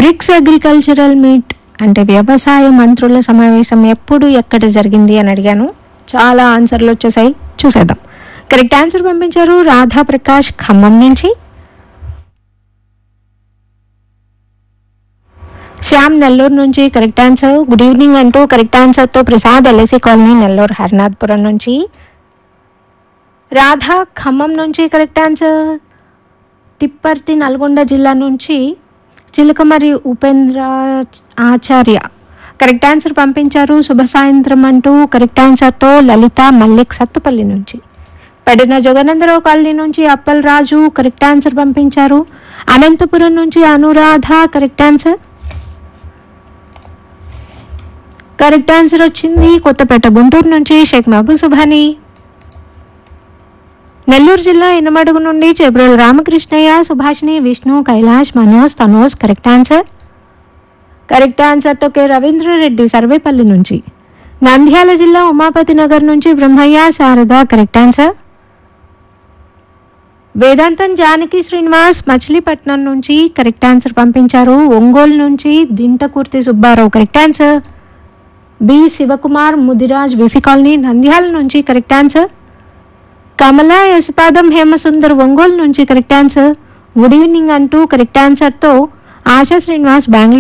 bricks agricultural meet అంటే వ్యవసాయ మంత్రుల సమావేశం ఎప్పుడు ఎక్కడ జరిగింది అని అడిగాను చాలా ఆన్సర్లు వచ్చేసాయి చూసేద్దాం కరెక్ట్ ఆన్సర్ పంపించారు రాధా ప్రకాష్ ఖమ్మం నుంచి శ్యామ్ నెల్లూరు నుంచి కరెక్ట్ ఆన్సర్ గుడ్ ఈవినింగ్ అంటూ కరెక్ట్ ఆన్సర్తో ప్రసాద్ ఎల్ఐసి కాలనీ నెల్లూరు హరినాథ్పురం నుంచి రాధా ఖమ్మం నుంచి కరెక్ట్ ఆన్సర్ తిప్పర్తి నల్గొండ జిల్లా నుంచి చిలకమరి ఉపేంద్ర ఆచార్య కరెక్ట్ ఆన్సర్ పంపించారు శుభ సాయంత్రం అంటూ కరెక్ట్ ఆన్సర్తో లలిత మల్లిక్ సత్తుపల్లి నుంచి పెడిన జగనందరావు కాలనీ నుంచి అప్పల్ రాజు కరెక్ట్ ఆన్సర్ పంపించారు అనంతపురం నుంచి Anuradha correct answer correct answer వచ్చింది కొత్తపేట గుంటూరు నుంచి షేక్ మహబూబ్ సుభాని నెల్లూరు జిల్లా ఇనమడుగు నుండి Chebrolu Ramakrishnaiah Subhashini Vishnu Kailash Manoj Tanoj correct answer correct ఆన్సర్తో కె రవీంద్రారెడ్డి సర్వేపల్లి నుంచి నంద్యాల జిల్లా ఉమాపతి నగర్ నుంచి బ్రహ్మయ్య శారద కరెక్ట్ ఆన్సర్ వేదాంతం జానకి శ్రీనివాస్ మచిలీపట్నం నుంచి కరెక్ట్ ఆన్సర్ పంపించారు ఒంగోలు నుంచి Dintakurthi Subbarao correct answer B Shivakumar Mudiraj VC colony Nandyal నుంచి కరెక్ట్ ఆన్సర్ కమల యశపాదం హేమసుందర్ ఒంగోలు నుంచి కరెక్ట్ ఆన్సర్ గుడ్ ఈవినింగ్ అంటూ కరెక్ట్ ఆన్సర్తో ఆశా శ్రీనివాస్ బెంగళూరు